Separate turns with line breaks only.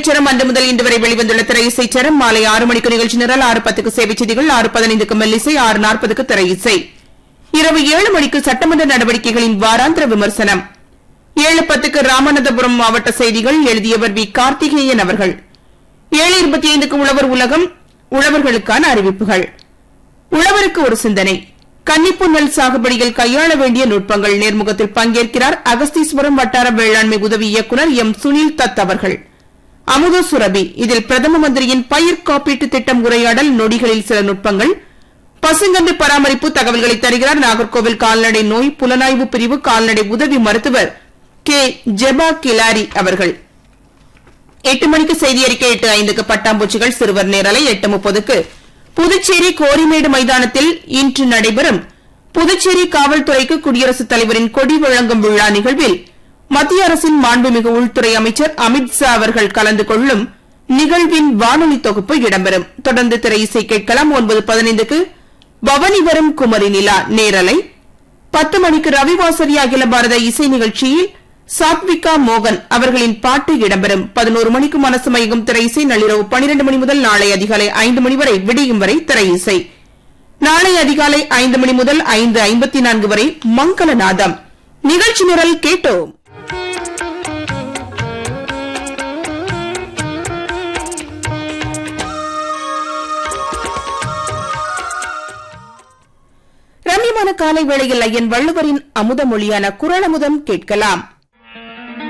சேரம் அன்று முதல் இன்று வரை வெளிவந்துள்ள திரை இசை சேரம் மாலை ஆறு மணிக்கு நிகழ்ச்சி நிரல் ஆறு பத்துக்கு சேவை செய்திகள் ஆறு பதினைந்துக்கு மெல்லிசை ஆறு நாற்பதுக்கு திரை இசை இரவு ஏழு மணிக்கு சட்டமன்ற நடவடிக்கைகளின் வாராந்திர விமர்சனம் ஏழு பத்துக்கு ராமநாதபுரம் மாவட்ட செய்திகள் எழுதியவர் வி கார்த்திகேயன் அவர்கள் ஏழு இருபத்தி ஐந்துக்கு உழவர் உலகம் உழவர்களுக்கான அறிவிப்புகள் உழவருக்கு ஒரு சிந்தனை கன்னிப்பு நெல் சாகுபடியில் கையாள வேண்டிய நுட்பங்கள் நேர்முகத்தில் பங்கேற்கிறார் அகஸ்தீஸ்வரம் வட்டார வேளாண்மை உதவி இயக்குநர் எம் சுனில் தத் அவர்கள் அமுத சுரபி இதில் பிரதம மந்திரியின் பயிர் காப்பீட்டு திட்டம் உரையாடல் நொடிகளில் சில நுட்பங்கள் பசுங்கன்று பராமரிப்பு தகவல்களை தருகிறார் நாகர்கோவில் கால்நடை நோய் புலனாய்வு பிரிவு கால்நடை உதவி மருத்துவர் கே ஜெபா கிலாரி அவர்கள் எட்டு மணிக்கு செய்தி அறிக்கை எட்டு ஐந்துக்கு பட்டாம்பூச்சிகள் சிறுவர் நேரலை எட்டு முப்பதுக்கு புதுச்சேரி கோரிமேடு மைதானத்தில் இன்று நடைபெறும் புதுச்சேரி காவல்துறைக்கு குடியரசுத் தலைவரின் கொடி வழங்கும் விழா நிகழ்வில் மத்திய அரசின் மாண்புமிகு உள்துறை அமைச்சர் அமித் ஷா அவர்கள் கலந்து கொள்ளும் நிகழ்வின் வானொலி தொகுப்பு இடம்பெறும் தொடர்ந்து திரை இசை கேட்கலாம் ஒன்பது பதினைந்துக்கு பவனி வரும் குமரி நிலா நேரலை பத்து மணிக்கு ரவிவாசரி அகில பாரத இசை நிகழ்ச்சியில் சாத்விகா மோகன் அவர்களின் பாட்டு இடம்பெறும் பதினோரு மணிக்கு மனசு மயங்கும் திரை இசை நள்ளிரவு பனிரெண்டு மணி முதல் நாளை அதிகாலை ஐந்து மணி வரை விடியும் வரை திரை இசை நாளை அதிகாலை ஐந்து மணி முதல் ஐந்து ஐம்பத்தி நான்கு வரை மங்களநாதம் நிகழ்ச்சி நிரல் கேட்டோம் ரம்யமான காலை வேளையில் ஐயன் வள்ளுவரின் அமுத மொழியான குரலமுதம் கேட்கலாம்